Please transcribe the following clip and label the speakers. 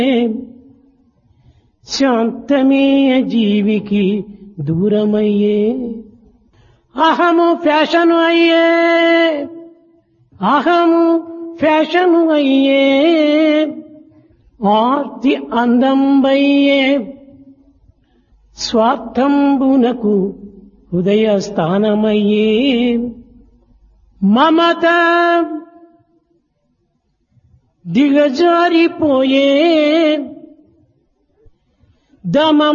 Speaker 1: శాంతమే జీవికి దూరమయ్యే అహము ఫ్యాషను అయ్యే అహము ఫ్యాషను అయ్యే ఆర్తి అందంబయ్యే స్వార్థంబునకు హృదయ స్థానమయ్యే మమత దిగజారిపోయే దమ